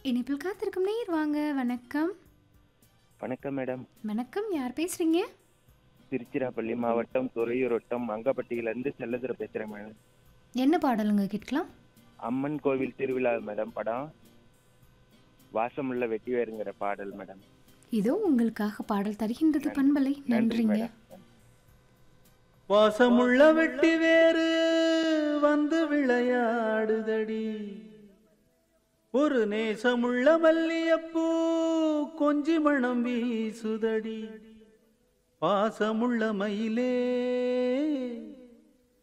இணைப்பில் காத்திருக்கும் நேர் வாங்க வணக்கம் வணக்கம் மேடம் வணக்கம் யார் பேசுறீங்க திருச்சிராப்பள்ளி மாவட்டம் துறையூர் வட்டம் மங்கப்பட்டியிலேருந்து செல்லதுரை பேசுகிறேன் மேடம் என்ன பாடலுங்க கேட்கலாம் அம்மன் கோவில் திருவிழா மேடம் படம் வாசமுள்ள வெட்டி வேறுங்கிற பாடல் மேடம் இதோ உங்களுக்காக பாடல் தருகின்றது பண்பலை நன்றி நன்றிங்க மேடம் வாசமுள்ள வெட்டி வேறு வந்து விளையாடுதடி ஒரு நேசமுள்ள மல்லியப்பூ கொஞ்சி மணம் வீசுதடி பாசமுள்ள மயிலே